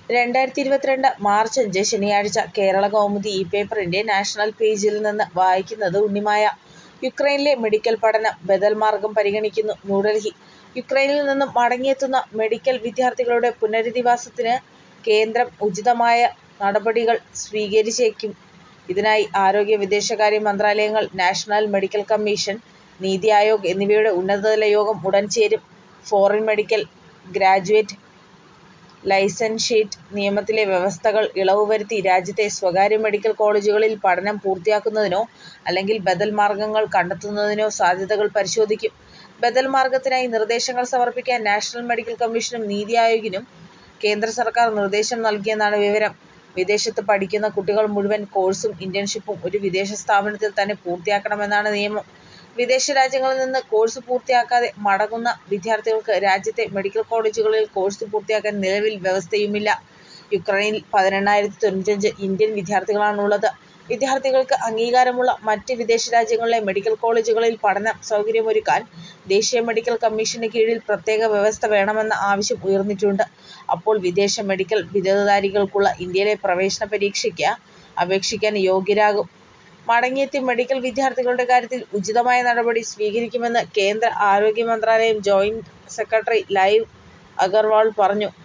രണ്ടായിരത്തി ഇരുപത്തിരണ്ട് മാർച്ച് അഞ്ച് ശനിയാഴ്ച കേരളകൗമുദി ഈ പേപ്പറിന്റെ നാഷണൽ പേജിൽ നിന്ന് വായിക്കുന്നത് ഉണ്ണിമായ. യുക്രൈനിലെ മെഡിക്കൽ പഠനം ബദൽമാർഗം പരിഗണിക്കുന്നു ന്യൂഡൽഹി യുക്രൈനിൽ നിന്നും മടങ്ങിയെത്തുന്ന മെഡിക്കൽ വിദ്യാർത്ഥികളുടെ പുനരധിവാസത്തിന് കേന്ദ്രം ഉചിതമായ നടപടികൾ സ്വീകരിച്ചേക്കും. ഇതിനായി ആരോഗ്യ, വിദേശകാര്യ മന്ത്രാലയങ്ങൾ, നാഷണൽ മെഡിക്കൽ കമ്മീഷൻ, നീതി ആയോഗ് എന്നിവയുടെ ഉന്നതതല യോഗം ഉടൻ ചേരും. ഫോറിൻ മെഡിക്കൽ ഗ്രാജുവേറ്റ് ലൈസൻഷ്യേറ്റ് നിയമത്തിലെ വ്യവസ്ഥകൾ ഇളവ് വരുത്തി രാജ്യത്തെ സ്വകാര്യ മെഡിക്കൽ കോളേജുകളിൽ പഠനം പൂർത്തിയാക്കുന്നതിനോ അല്ലെങ്കിൽ ബദൽ മാർഗങ്ങൾ കണ്ടെത്തുന്നതിനോ സാധ്യതകൾ പരിശോധിക്കും. ബദൽ മാർഗത്തിനായി നിർദ്ദേശങ്ങൾ സമർപ്പിക്കാൻ നാഷണൽ മെഡിക്കൽ കമ്മീഷനും നീതി ആയോഗിനും കേന്ദ്ര സർക്കാർ നിർദ്ദേശം നൽകിയെന്നാണ് വിവരം. വിദേശത്ത് പഠിക്കുന്ന കുട്ടികൾ മുഴുവൻ കോഴ്സും ഇന്റേൺഷിപ്പും ഒരു വിദേശ സ്ഥാപനത്തിൽ തന്നെ പൂർത്തിയാക്കണമെന്നാണ് നിയമം. വിദേശ രാജ്യങ്ങളിൽ നിന്ന് കോഴ്സ് പൂർത്തിയാക്കാതെ മടങ്ങുന്ന വിദ്യാർത്ഥികൾക്ക് രാജ്യത്തെ മെഡിക്കൽ കോളേജുകളിൽ കോഴ്സ് പൂർത്തിയാക്കാൻ നിലവിൽ വ്യവസ്ഥയുമില്ല. യുക്രൈനിൽ പതിനെണ്ണായിരത്തി തൊണ്ണൂറ്റഞ്ച് ഇന്ത്യൻ വിദ്യാർത്ഥികളാണുള്ളത്. വിദ്യാർത്ഥികൾക്ക് അംഗീകാരമുള്ള മറ്റ് വിദേശ രാജ്യങ്ങളിലെ മെഡിക്കൽ കോളേജുകളിൽ പഠന സൗകര്യമൊരുക്കാൻ ദേശീയ മെഡിക്കൽ കമ്മീഷന് കീഴിൽ പ്രത്യേക വ്യവസ്ഥ വേണമെന്ന ആവശ്യം ഉയർന്നിട്ടുണ്ട്. അപ്പോൾ വിദേശ മെഡിക്കൽ ബിരുദധാരികൾക്കുള്ള ഇന്ത്യയിലെ പ്രവേശന പരീക്ഷയ്ക്ക് അപേക്ഷിക്കാൻ യോഗ്യരാകും. മടങ്ങിയെത്തിയ മെഡിക്കൽ വിദ്യാർത്ഥികളുടെ കാര്യത്തിൽ ഉചിതമായ നടപടി സ്വീകരിക്കുമെന്ന് കേന്ദ്ര ആരോഗ്യ മന്ത്രാലയം ജോയിന്റ് സെക്രട്ടറി ലവ് അഗർവാൾ പറഞ്ഞു.